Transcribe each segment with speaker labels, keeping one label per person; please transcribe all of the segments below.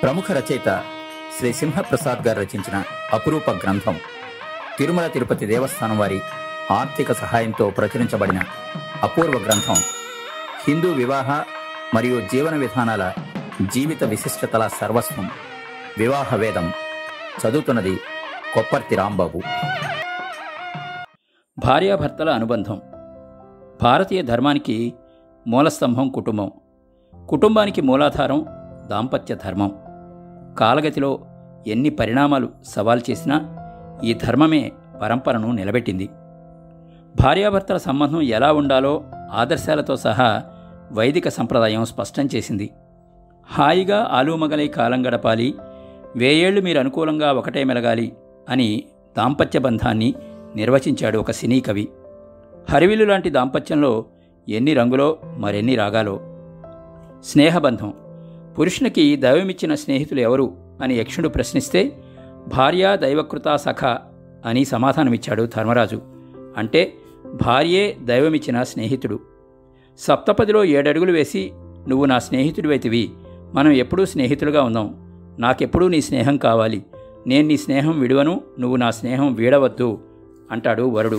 Speaker 1: ప్రముఖ రచయిత శ్రీ సింహప్రసాద్ గారు రచించిన అపురూప గ్రంథం తిరుమల తిరుపతి దేవస్థానం వారి ఆర్థిక సహాయంతో ప్రచురించబడిన అపూర్వ గ్రంథం హిందూ వివాహ మరియు జీవన విధానాల జీవిత విశిష్టతల సర్వస్వం వివాహ వేదం చదువుతున్నది కొప్పర్తి రాంబాబు
Speaker 2: భార్యాభర్తల అనుబంధం భారతీయ ధర్మానికి మూలస్తంభం కుటుంబం కుటుంబానికి మూలాధారం దాంపత్య ధర్మం కాలగతిలో ఎన్ని పరిణామాలు సవాల్ చేసినా ఈ ధర్మమే పరంపరను నిలబెట్టింది భార్యాభర్తల సంబంధం ఎలా ఉండాలో ఆదర్శాలతో సహా వైదిక సంప్రదాయం స్పష్టం చేసింది హాయిగా ఆలుమగలై కాలం గడపాలి వేయేళ్లు మీరు అనుకూలంగా ఒకటే మెలగాలి అని దాంపత్య బంధాన్ని నిర్వచించాడు ఒక సినీ కవి హరివిల్లు లాంటి దాంపత్యంలో ఎన్ని రంగులో మరెన్ని రాగాలో స్నేహబంధం పురుషునికి దైవమిచ్చిన స్నేహితులు ఎవరు అని యక్షుడు ప్రశ్నిస్తే భార్య దైవకృత సఖ అని సమాధానమిచ్చాడు ధర్మరాజు అంటే భార్యే దైవమిచ్చిన స్నేహితుడు సప్తపదిలో ఏడడుగులు వేసి నువ్వు నా స్నేహితుడివైతివి మనం ఎప్పుడూ స్నేహితులుగా ఉందాం నాకెప్పుడూ నీ స్నేహం కావాలి నేను నీ స్నేహం విడువను నువ్వు నా స్నేహం వీడవద్దు అంటాడు వరుడు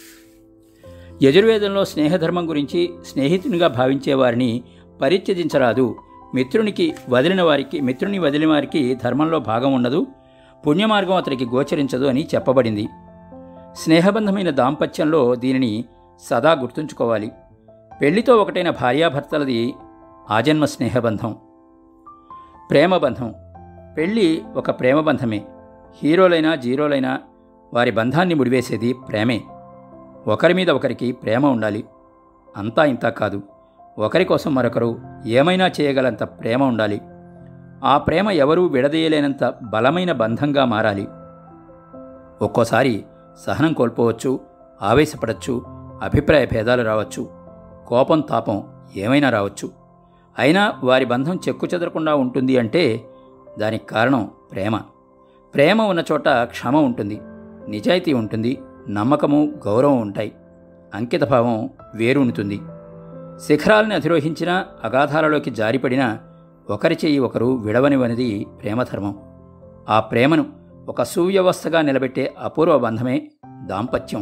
Speaker 2: యజుర్వేదంలో స్నేహధర్మం గురించి స్నేహితునిగా భావించే వారిని పరిత్యజించరాదు మిత్రునికి వదిలిన వారికి మిత్రుని వదిలిన వారికి ధర్మంలో భాగం ఉండదు పుణ్యమార్గం అతనికి గోచరించదు అని చెప్పబడింది స్నేహబంధమైన దాంపత్యంలో దీనిని సదా గుర్తుంచుకోవాలి పెళ్లితో ఒకటైన భార్యాభర్తలది ఆజన్మ స్నేహబంధం ప్రేమబంధం పెళ్ళి ఒక ప్రేమబంధమే హీరోలైనా జీరోలైనా వారి బంధాన్ని ముడివేసేది ప్రేమే ఒకరి మీద ఒకరికి ప్రేమ ఉండాలి అంతా ఇంతా కాదు ఒకరి కోసం మరొకరు ఏమైనా చేయగలంత ప్రేమ ఉండాలి ఆ ప్రేమ ఎవరూ విడదీయలేనంత బలమైన బంధంగా మారాలి ఒక్కోసారి సహనం కోల్పోవచ్చు ఆవేశపడచ్చు అభిప్రాయ భేదాలు రావచ్చు కోపం తాపం ఏమైనా రావచ్చు అయినా వారి బంధం చెక్కు చెదరకుండా ఉంటుంది అంటే దానికి కారణం ప్రేమ ప్రేమ ఉన్న చోట క్షమ ఉంటుంది నిజాయితీ ఉంటుంది నమ్మకము గౌరవం ఉంటాయి అంకితభావం వేరునుతుంది శిఖరాలను అధిరోహించిన అగాధాలలోకి జారిపడిన ఒకరి చెయ్యి ఒకరు విడవనివనిది ప్రేమధర్మం ఆ ప్రేమను ఒక సువ్యవస్థగా నిలబెట్టే అపూర్వ బంధమే దాంపత్యం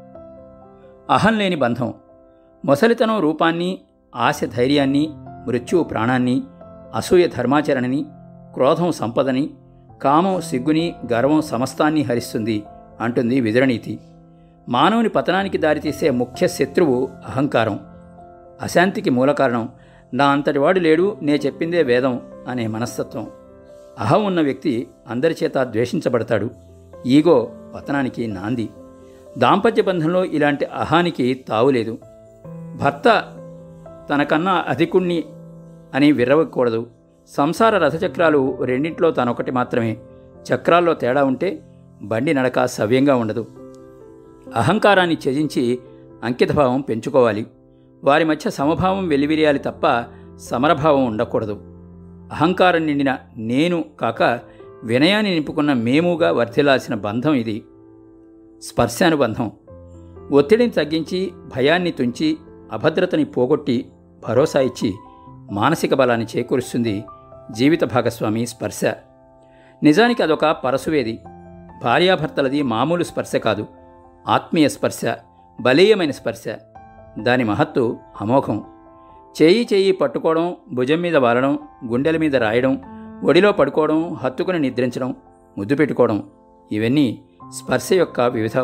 Speaker 2: అహం లేని బంధం మొసలితనం రూపాన్ని ఆశ ధైర్యాన్ని మృత్యువు ప్రాణాన్ని అసూయ ధర్మాచరణని క్రోధం సంపదని కామం సిగ్గుని గర్వం సమస్తాన్ని హరిస్తుంది అంటుంది విదురనీతి మానవుని పతనానికి దారితీసే ముఖ్య శత్రువు అహంకారం అశాంతికి మూల కారణం నా అంతటివాడు లేడు నే చెప్పిందే వేదం అనే మనస్తత్వం అహం ఉన్న వ్యక్తి అందరి చేత ద్వేషించబడతాడు ఈగో పతనానికి నాంది దాంపత్య బంధంలో ఇలాంటి అహానికి తావులేదు భర్త తనకన్నా అధికుణ్ణి అని విర్రవకూడదు సంసార రథచక్రాలు రెండింట్లో తనొకటి మాత్రమే చక్రాల్లో తేడా ఉంటే బండి నడక సవ్యంగా ఉండదు అహంకారాన్ని త్యజించి అంకితభావం పెంచుకోవాలి వారి మధ్య సమభావం వెలివిరియాలి తప్ప సమరభావం ఉండకూడదు అహంకారం నిండిన నేను కాక వినయాన్ని నింపుకున్న మేముగా వర్ధిల్లాల్సిన బంధం ఇది స్పర్శానుబంధం ఒత్తిడిని తగ్గించి భయాన్ని తుంచి అభద్రతని పోగొట్టి భరోసా ఇచ్చి మానసిక బలాన్ని చేకూరుస్తుంది జీవిత భాగస్వామి స్పర్శ నిజానికి అదొక పరశువేది భార్యాభర్తలది మామూలు స్పర్శ కాదు ఆత్మీయ స్పర్శ బలీయమైన స్పర్శ దాని మహత్తు అమోఘం చేయి చేయి పట్టుకోవడం భుజం మీద వాలడం గుండెల మీద రాయడం ఒడిలో పడుకోవడం హత్తుకుని నిద్రించడం ముద్దు పెట్టుకోవడం ఇవన్నీ స్పర్శ యొక్క వివిధ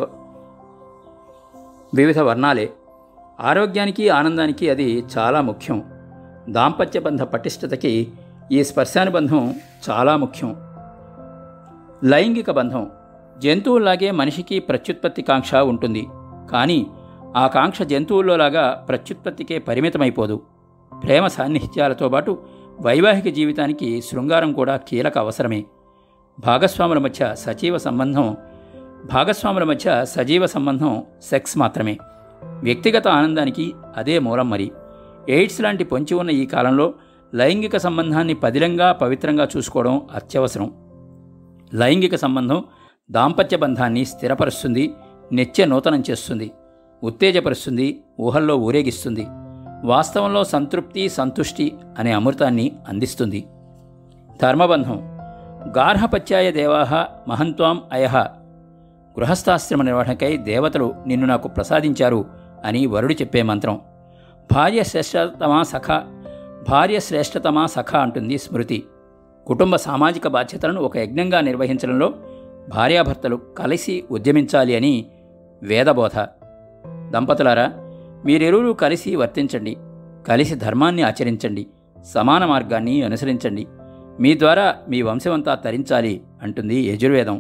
Speaker 2: వివిధ వర్ణాలే ఆరోగ్యానికి ఆనందానికి అది చాలా ముఖ్యం దాంపత్య బంధ పటిష్టతకి ఈ స్పర్శానుబంధం చాలా ముఖ్యం లైంగిక బంధం జంతువుల్లాగే మనిషికి ప్రత్యుత్పత్తి కాంక్ష ఉంటుంది కానీ ఆ కాంక్ష జంతువుల్లోలాగా ప్రత్యుత్పత్తికే పరిమితమైపోదు ప్రేమ సాన్నిహిత్యాలతో పాటు వైవాహిక జీవితానికి శృంగారం కూడా కీలక అవసరమే భాగస్వాముల మధ్య సజీవ సంబంధం భాగస్వాముల మధ్య సజీవ సంబంధం సెక్స్ మాత్రమే వ్యక్తిగత ఆనందానికి అదే మూలం మరి ఎయిడ్స్ లాంటి పొంచి ఉన్న ఈ కాలంలో లైంగిక సంబంధాన్ని పదిలంగా పవిత్రంగా చూసుకోవడం అత్యవసరం లైంగిక సంబంధం దాంపత్య బంధాన్ని స్థిరపరుస్తుంది నిత్య నూతనం చేస్తుంది ఉత్తేజపరుస్తుంది ఊహల్లో ఊరేగిస్తుంది వాస్తవంలో సంతృప్తి సంతుష్టి అనే అమృతాన్ని అందిస్తుంది ధర్మబంధం గార్హపత్యాయ దేవాహ మహంత్వాం అయహ గృహస్థాశ్రమ నిర్వహణకై దేవతలు నిన్ను నాకు ప్రసాదించారు అని వరుడు చెప్పే మంత్రం భార్య శ్రేష్టతమా సఖ భార్య శ్రేష్టతమా సఖ అంటుంది స్మృతి కుటుంబ సామాజిక బాధ్యతలను ఒక యజ్ఞంగా నిర్వహించడంలో భార్యాభర్తలు కలిసి ఉద్యమించాలి అని వేదబోధ దంపతులారా మీరిరువురు కలిసి వర్తించండి కలిసి ధర్మాన్ని ఆచరించండి సమాన మార్గాన్ని అనుసరించండి మీ ద్వారా మీ వంశమంతా తరించాలి అంటుంది యజుర్వేదం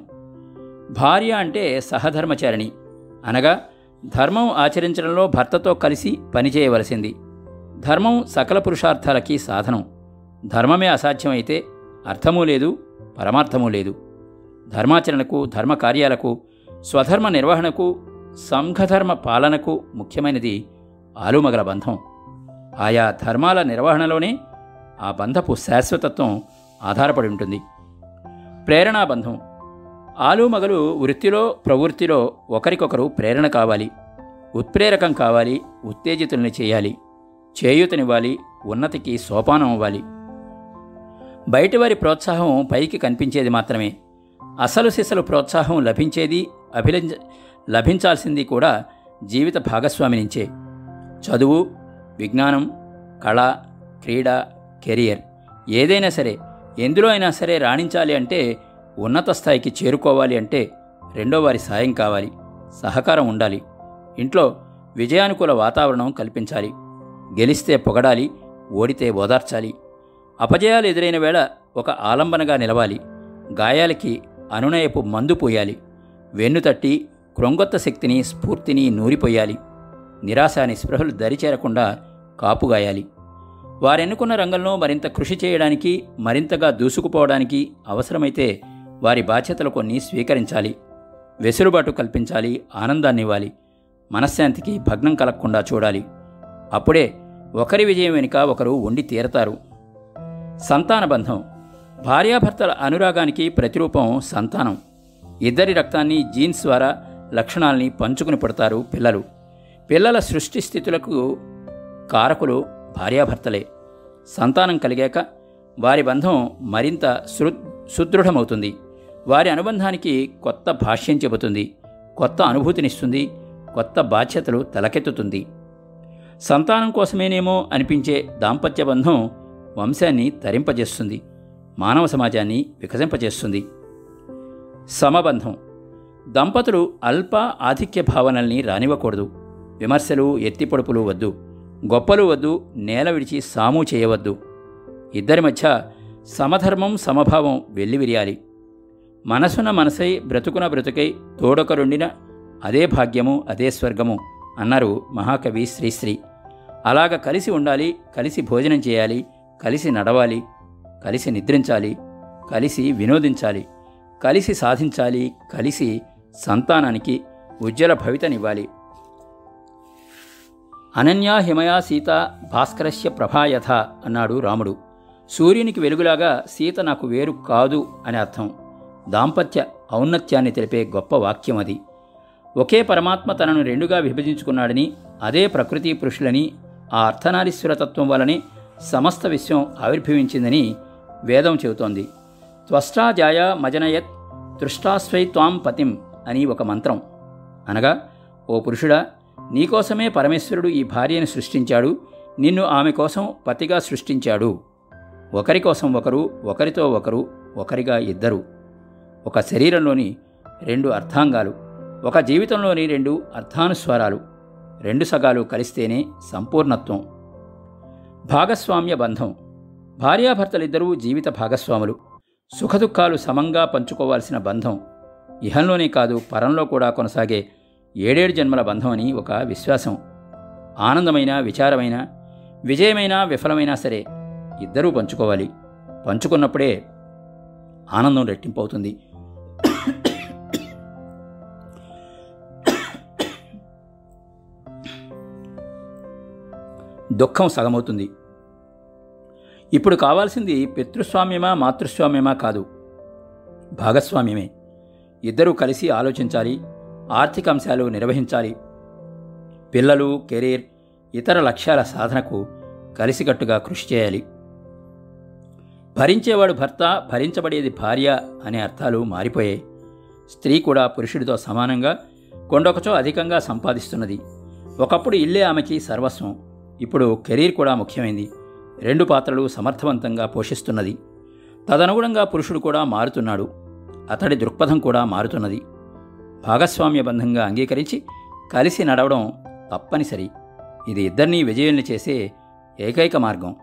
Speaker 2: భార్య అంటే సహధర్మచారిణి అనగా ధర్మం ఆచరించడంలో భర్తతో కలిసి పనిచేయవలసింది ధర్మం సకల పురుషార్థాలకి సాధనం ధర్మమే అసాధ్యమైతే అర్థమూ లేదు పరమార్థమూ లేదు ధర్మాచరణకు ధర్మ కార్యాలకు స్వధర్మ నిర్వహణకు సంఘధర్మ పాలనకు ముఖ్యమైనది ఆలుమగల బంధం ఆయా ధర్మాల నిర్వహణలోనే ఆ బంధపు శాశ్వతత్వం ఆధారపడి ఉంటుంది ప్రేరణా బంధం ఆలుమగలు వృత్తిలో ప్రవృత్తిలో ఒకరికొకరు ప్రేరణ కావాలి ఉత్ప్రేరకం కావాలి ఉత్తేజితుల్ని చేయాలి చేయూతనివ్వాలి ఉన్నతికి సోపానం అవ్వాలి బయటివారి ప్రోత్సాహం పైకి కనిపించేది మాత్రమే అసలు సిసలు ప్రోత్సాహం లభించేది అభిలంజ లభించాల్సింది కూడా జీవిత భాగస్వామి నుంచే చదువు విజ్ఞానం కళ క్రీడ కెరియర్ ఏదైనా సరే ఎందులో అయినా సరే రాణించాలి అంటే ఉన్నత స్థాయికి చేరుకోవాలి అంటే రెండో వారి సాయం కావాలి సహకారం ఉండాలి ఇంట్లో విజయానుకూల వాతావరణం కల్పించాలి గెలిస్తే పొగడాలి ఓడితే ఓదార్చాలి అపజయాలు ఎదురైన వేళ ఒక ఆలంబనగా నిలవాలి గాయాలకి అనునయపు మందు పోయాలి వెన్నుతట్టి క్రొంగొత్త శక్తిని స్ఫూర్తిని నూరిపోయాలి నిరాశ నిస్పృహలు దరిచేరకుండా కాపుగాయాలి వారెన్నుకున్న రంగంలో మరింత కృషి చేయడానికి మరింతగా దూసుకుపోవడానికి అవసరమైతే వారి బాధ్యతలు కొన్ని స్వీకరించాలి వెసులుబాటు కల్పించాలి ఆనందాన్నివ్వాలి మనశ్శాంతికి భగ్నం కలగకుండా చూడాలి అప్పుడే ఒకరి విజయం వెనుక ఒకరు ఉండి తీరతారు సంతాన బంధం భార్యాభర్తల అనురాగానికి ప్రతిరూపం సంతానం ఇద్దరి రక్తాన్ని జీన్స్ ద్వారా లక్షణాల్ని పంచుకుని పుడతారు పిల్లలు పిల్లల సృష్టి స్థితులకు కారకులు భార్యాభర్తలే సంతానం కలిగాక వారి బంధం మరింత సృ సుదృఢమవుతుంది వారి అనుబంధానికి కొత్త భాష్యం చెబుతుంది కొత్త అనుభూతినిస్తుంది కొత్త బాధ్యతలు తలకెత్తుతుంది సంతానం కోసమేనేమో అనిపించే దాంపత్య బంధం వంశాన్ని తరింపజేస్తుంది మానవ సమాజాన్ని వికసింపజేస్తుంది సమబంధం దంపతులు అల్ప ఆధిక్య భావనల్ని రానివ్వకూడదు విమర్శలు ఎత్తిపొడుపులు వద్దు గొప్పలు వద్దు నేల విడిచి సాము చేయవద్దు ఇద్దరి మధ్య సమధర్మం సమభావం వెల్లివిరియాలి మనసున మనసై బ్రతుకున బ్రతుకై తోడొకరుండిన అదే భాగ్యము అదే స్వర్గము అన్నారు మహాకవి శ్రీశ్రీ అలాగ కలిసి ఉండాలి కలిసి భోజనం చేయాలి కలిసి నడవాలి కలిసి నిద్రించాలి కలిసి వినోదించాలి కలిసి సాధించాలి కలిసి సంతానానికి ఉజ్వల భవితనివ్వాలి అనన్యా హిమయా సీత భాస్కరస్య ప్రభాయథ అన్నాడు రాముడు సూర్యునికి వెలుగులాగా సీత నాకు వేరు కాదు అని అర్థం దాంపత్య ఔన్నత్యాన్ని తెలిపే గొప్ప వాక్యం అది ఒకే పరమాత్మ తనను రెండుగా విభజించుకున్నాడని అదే ప్రకృతి పురుషులని ఆ అర్థనారీశ్వరతత్వం వలనే సమస్త విశ్వం ఆవిర్భవించిందని వేదం చెబుతోంది త్వష్టాజాయ మజనయత్ తృష్టాస్వై త్వాం పతిం అని ఒక మంత్రం అనగా ఓ పురుషుడా నీకోసమే పరమేశ్వరుడు ఈ భార్యను సృష్టించాడు నిన్ను ఆమె కోసం పతిగా సృష్టించాడు ఒకరి కోసం ఒకరు ఒకరితో ఒకరు ఒకరిగా ఇద్దరు ఒక శరీరంలోని రెండు అర్థాంగాలు ఒక జీవితంలోని రెండు అర్థానుస్వరాలు రెండు సగాలు కలిస్తేనే సంపూర్ణత్వం భాగస్వామ్య బంధం భార్యాభర్తలిద్దరూ జీవిత భాగస్వాములు సుఖదుఖాలు సమంగా పంచుకోవాల్సిన బంధం ఇహంలోనే కాదు పరంలో కూడా కొనసాగే ఏడేడు జన్మల బంధం అని ఒక విశ్వాసం ఆనందమైన విచారమైన విజయమైన విఫలమైనా సరే ఇద్దరూ పంచుకోవాలి పంచుకున్నప్పుడే ఆనందం రెట్టింపవుతుంది దుఃఖం సగమవుతుంది ఇప్పుడు కావాల్సింది పితృస్వామ్యమా మాతృస్వామ్యమా కాదు భాగస్వామ్యమే ఇద్దరూ కలిసి ఆలోచించాలి ఆర్థిక అంశాలు నిర్వహించాలి పిల్లలు కెరీర్ ఇతర లక్ష్యాల సాధనకు కలిసికట్టుగా కృషి చేయాలి భరించేవాడు భర్త భరించబడేది భార్య అనే అర్థాలు మారిపోయాయి స్త్రీ కూడా పురుషుడితో సమానంగా కొండొకచో అధికంగా సంపాదిస్తున్నది ఒకప్పుడు ఇల్లే ఆమెకి సర్వస్వం ఇప్పుడు కెరీర్ కూడా ముఖ్యమైంది రెండు పాత్రలు సమర్థవంతంగా పోషిస్తున్నది తదనుగుణంగా పురుషుడు కూడా మారుతున్నాడు అతడి దృక్పథం కూడా మారుతున్నది భాగస్వామ్య బంధంగా అంగీకరించి కలిసి నడవడం తప్పనిసరి ఇది ఇద్దరినీ విజయుల్ని చేసే ఏకైక మార్గం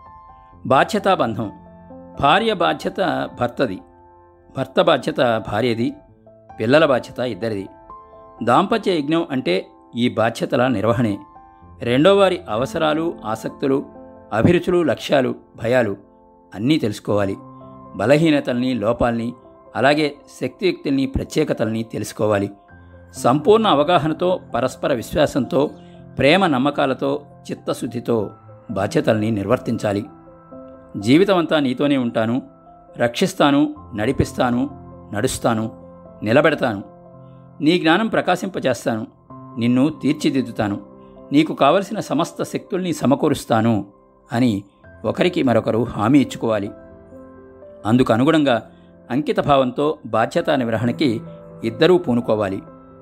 Speaker 2: బాధ్యతాబంధం భార్య బాధ్యత భర్తది భర్త బాధ్యత భార్యది పిల్లల బాధ్యత ఇద్దరిది దాంపత్య యజ్ఞం అంటే ఈ బాధ్యతల నిర్వహణే రెండోవారి అవసరాలు ఆసక్తులు అభిరుచులు లక్ష్యాలు భయాలు అన్నీ తెలుసుకోవాలి బలహీనతల్ని లోపాల్ని అలాగే శక్తియుక్తుల్ని ప్రత్యేకతల్ని తెలుసుకోవాలి సంపూర్ణ అవగాహనతో పరస్పర విశ్వాసంతో ప్రేమ నమ్మకాలతో చిత్తశుద్ధితో బాధ్యతల్ని నిర్వర్తించాలి జీవితమంతా నీతోనే ఉంటాను రక్షిస్తాను నడిపిస్తాను నడుస్తాను నిలబెడతాను నీ జ్ఞానం ప్రకాశింపచేస్తాను నిన్ను తీర్చిదిద్దుతాను నీకు కావలసిన సమస్త శక్తుల్ని సమకూరుస్తాను అని ఒకరికి మరొకరు హామీ ఇచ్చుకోవాలి అందుకు అనుగుణంగా అంకితభావంతో బాధ్యతా నిర్వహణకి ఇద్దరూ పూనుకోవాలి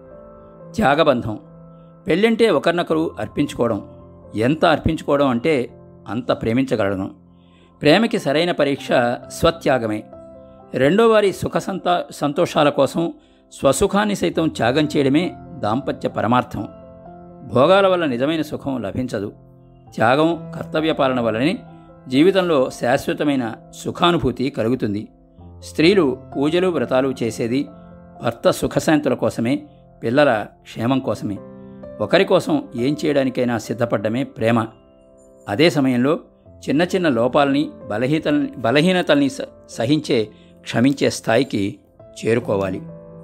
Speaker 2: త్యాగబంధం పెళ్ళంటే ఒకరినొకరు అర్పించుకోవడం ఎంత అర్పించుకోవడం అంటే అంత ప్రేమించగలగడం ప్రేమకి సరైన పరీక్ష స్వత్యాగమే రెండో వారి సుఖ సంతా సంతోషాల కోసం స్వసుఖాన్ని సైతం త్యాగం చేయడమే దాంపత్య పరమార్థం భోగాల వల్ల నిజమైన సుఖం లభించదు త్యాగం కర్తవ్య పాలన వల్లనే జీవితంలో శాశ్వతమైన సుఖానుభూతి కలుగుతుంది స్త్రీలు పూజలు వ్రతాలు చేసేది భర్త సుఖశాంతుల కోసమే పిల్లల క్షేమం కోసమే ఒకరి కోసం ఏం చేయడానికైనా సిద్ధపడ్డమే ప్రేమ అదే సమయంలో చిన్న చిన్న లోపాలని బలహీతల్ని బలహీనతల్ని స- సహించే క్షమించే స్థాయికి చేరుకోవాలి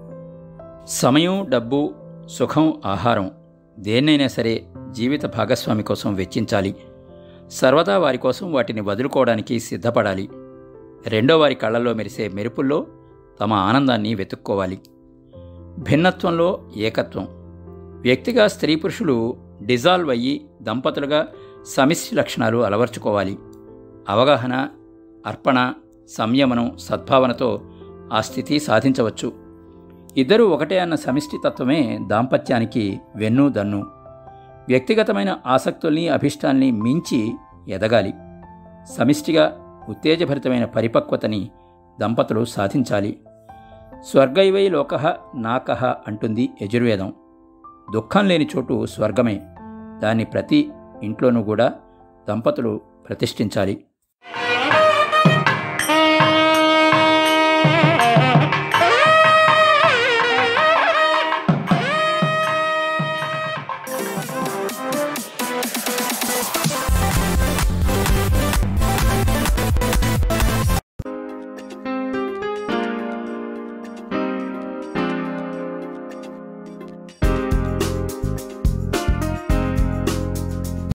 Speaker 2: సమయం డబ్బు సుఖం ఆహారం దేన్నైనా సరే జీవిత భాగస్వామి కోసం వెచ్చించాలి సర్వదా వారి కోసం వాటిని వదులుకోవడానికి సిద్ధపడాలి రెండో వారి కళ్ళల్లో మెరిసే మెరుపుల్లో తమ ఆనందాన్ని వెతుక్కోవాలి భిన్నత్వంలో ఏకత్వం వ్యక్తిగా స్త్రీ పురుషులు డిజాల్వ్ అయ్యి దంపతులుగా సమిష్టి లక్షణాలు అలవర్చుకోవాలి అవగాహన అర్పణ సంయమనం సద్భావనతో ఆ స్థితి సాధించవచ్చు ఇద్దరూ ఒకటే అన్న సమిష్టి తత్వమే దాంపత్యానికి వెన్ను దన్ను వ్యక్తిగతమైన ఆసక్తుల్ని అభిష్టాల్ని మించి ఎదగాలి సమిష్టిగా ఉత్తేజభరితమైన పరిపక్వతని దంపతులు సాధించాలి స్వర్గైవై లోకః నాకః అంటుంది యజుర్వేదం దుఃఖం లేని చోటు స్వర్గమే దాన్ని ప్రతి ఇంట్లోనూ కూడా దంపతులు ప్రతిష్ఠించాలి